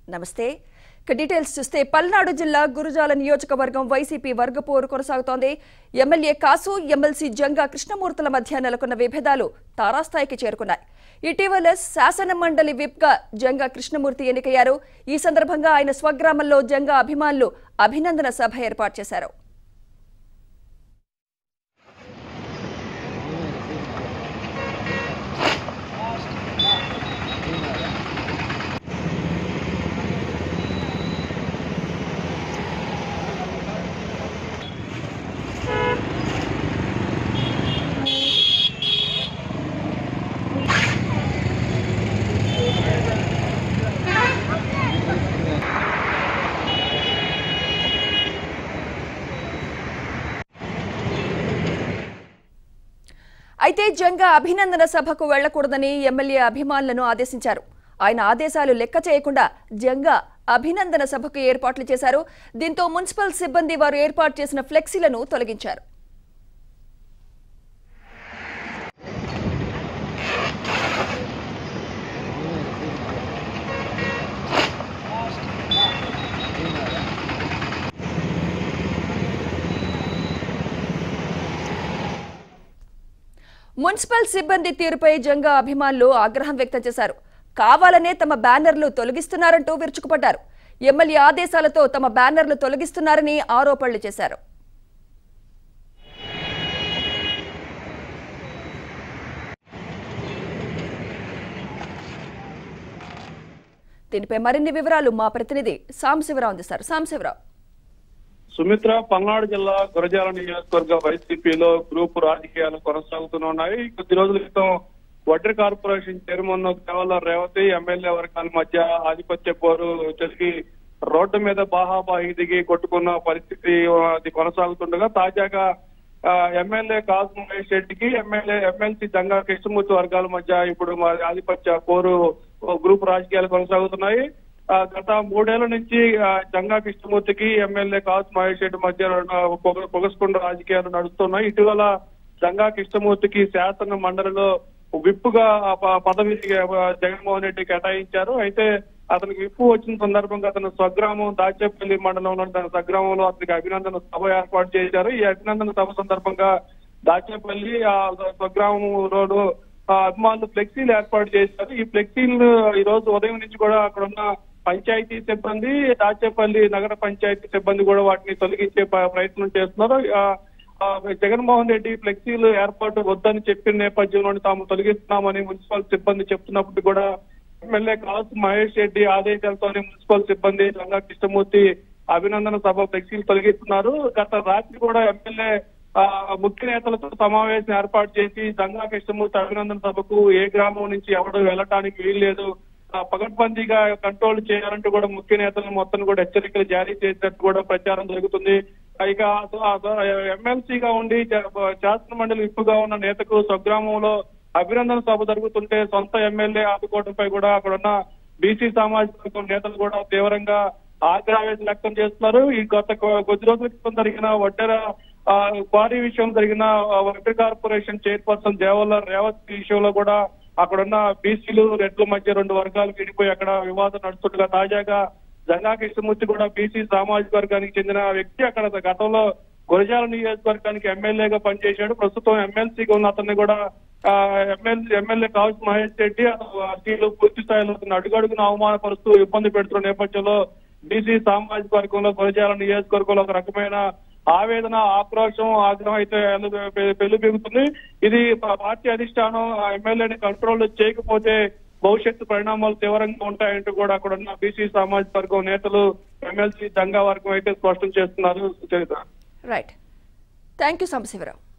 నమస్తే ఇక డీటెయిల్స్ చూస్తే పల్నాడు జిల్లా గురుజాల నియోజకవర్గం వైసీపీ వర్గపోరు కొనసాగుతోంది ఎమ్మెల్యే కాసు ఎమ్మెల్సీ జంగా కృష్ణమూర్తుల మధ్య నెలకొన్న విభేదాలు తారాస్థాయికి చేరుకున్నాయి ఇటీవల శాసన మండలి విప్గా జంగా కృష్ణమూర్తి ఎన్నికయ్యారు ఈ సందర్భంగా ఆయన స్వగ్రామంలో జంగా అభిమానులు అభినందన సభ ఏర్పాటు చేశారు అయితే జంగా అభినందన సభకు వెళ్లకూడదని ఎమ్మెల్యే అభిమానులను ఆదేశించారు ఆయన ఆదేశాలు లెక్క చేయకుండా జంగా అభినందన సభకు ఏర్పాట్లు చేశారు దీంతో మున్సిపల్ సిబ్బంది వారు ఏర్పాటు చేసిన ఫ్లెక్సీలను తొలగించారు మున్సిపల్ సిబ్బంది తీరుపై జంగా అభిమానులు ఆగ్రహం వ్యక్తం చేశారు కావాలనే తమ బ్యానర్లు తొలగిస్తున్నారంటూ విరుచుకుపడ్డారు ఎమ్మెల్యే ఆదేశాలతో తమ బ్యానర్లు తొలగిస్తున్నారని ఆరోపణలు చేశారు దీనిపై మరిన్ని వివరాలు మా ప్రతినిధి సాంశివరావు అందిస్తారు సాంశివరావు సుమిత్ర పల్నాడు జిల్లా గురజాల నియోజకవర్గ వైసీపీలో గ్రూప్ రాజకీయాలు కొనసాగుతున్నాయి కొద్ది రోజుల క్రితం వడ్డీ కార్పొరేషన్ చైర్మన్ కేవలం రేవతి ఎమ్మెల్యే వర్గాల మధ్య ఆధిపత్య పోరు జరిగి రోడ్డు మీద బాహాబాహి దిగి కొట్టుకున్న పరిస్థితి అది కొనసాగుతుండగా తాజాగా ఆ, ఎమ్మెల్యే కాసు మహేష్ రెడ్డికి ఎమ్మెల్యే ఎమ్మెల్సీ జంగా కృష్ణమూర్తి వర్గాల మధ్య ఇప్పుడు మా ఆధిపత్య పోరు గ్రూప్ రాజకీయాలు కొనసాగుతున్నాయి ఆ, గత మూడేళ్ల నుంచి ఆ, జంగా కృష్ణమూర్తికి ఎమ్మెల్యే కాసు మహేష్ రెడ్డి మధ్య ఆ, పొగ- పొగసుకుండ రాజకీయాలు నడుస్తున్నాయి ఇటీవల జంగా కృష్ణమూర్తికి శాసన మండలిలో విప్పుగా ఆ ప- పదవి ఆ, జగన్మోహన్ రెడ్డి కేటాయించారు అయితే అతనికి విప్పు వచ్చిన సందర్భంగా అతను స్వగ్రామం దాచేపల్లి మండలంలో తన స్వగ్రామంలో అతనికి అభినందన సభ ఏర్పాటు చేశారు ఈ అభినందన సభ సందర్భంగా దాచేపల్లి ఆ స్వగ్రామంలో ఆ, అభిమానులు ఫ్లెక్సీలు ఏర్పాటు చేశారు ఈ ఫ్లెక్సీలు ఈ రోజు ఉదయం నుంచి కూడా అక్కడ ఉన్న పంచాయతీ సిబ్బంది దాచేపల్లి నగర పంచాయతీ సిబ్బంది కూడా వాటిని తొలగించే ప- ప్రయత్నం చేస్తున్నారు ఆ, ఆ, జగన్మోహన్ రెడ్డి ఫ్లెక్సీలు ఏర్పాటు వద్దని చెప్పిన నేపథ్యంలో తాము తొలగిస్తున్నామని మున్సిపల్ సిబ్బంది చెప్తున్నప్పుడు కూడా ఎమ్మెల్యే కాసు మహేష్ రెడ్డి ఆదేశాలతోనే మున్సిపల్ సిబ్బంది రంగా కృష్ణమూర్తి అభినందన సభ ఫ్లెక్సీలు తొలగిస్తున్నారు గత రాత్రి కూడా ఎమ్మెల్యే ఆ, ముఖ్య నేతలతో సమావేశం ఏర్పాటు చేసి దంగా కృష్ణమూర్తి అభినందన సభకు ఏ గ్రామం నుంచి ఎవడు వెళ్ళటానికి వీల్లేదు ఆ, పకడ్బందీగా కంట్రోల్ చేయాలంటూ కూడా ముఖ్య నేతలను మొత్తం కూడా హెచ్చరికలు జారీ చేసినట్టు కూడా ప్రచారం జరుగుతుంది ఇక ఎమ్మెల్సీగా ఉండి చ- శాసన మండలి విప్పుగా ఉన్న నేతకు స్వగ్రామంలో అభినందన సభ జరుగుతుంటే సొంత ఎమ్మెల్యే ఆదుకోవడంపై కూడా అక్కడ ఉన్న బీసీ సామాజిక వర్గం నేతలు కూడా తీవ్రంగా ఆగ్రహావేశం వ్యక్తం చేస్తున్నారు ఈ గత కొ- కొద్ది రోజుల క్రితం జరిగిన వడ్డెర ఆ, క్వారీ విషయం జరిగిన ఆ, వడ్డెర కార్పొరేషన్ చైర్పర్సన్ దేవల్ల రేవత్ విషయంలో కూడా అక్కడున్న బీసీలు రెడ్ల మధ్య రెండు వర్గాలు విడిపోయి అక్కడ వివాదం నడుస్తుండగా తాజాగా జంగా కృష్ణమూర్తి కూడా బీసీ సామాజిక వర్గానికి చెందిన వ్యక్తి అక్కడ గతంలో గురజాల నియోజకవర్గానికి ఎమ్మెల్యేగా పనిచేశాడు ప్రస్తుతం ఎమ్మెల్సీగా ఉన్న అతన్ని కూడా ఎమ్మెల్యే ఎమ్మెల్యే కావచ్చు మహేష్ రెడ్డి పార్టీలు పూర్తి స్థాయిలో అతన్ని అడుగడుగున అవమానపరుస్తూ ఇబ్బంది పెడుతున్న నేపథ్యంలో బీసీ సామాజిక వర్గంలో గురజాల నియోజకవర్గంలో ఒక రకమైన ఆవేదన ఆక్రోశం ఆగ్రహం అయితే పెళ్లిబిగుతుంది ఇది పా- పార్టీ అధిష్టానం ఆ ఎమ్మెల్యేని కంట్రోల్ చేయకపోతే భవిష్యత్తు పరిణామాలు తీవ్రంగా ఉంటాయంటూ కూడా అక్కడ ఉన్న బీసీ సామాజిక వర్గం నేతలు ఎమ్మెల్సీ దంగా వర్గం అయితే స్పష్టం చేస్తున్నారు Sucharita right thank you Sambasivarao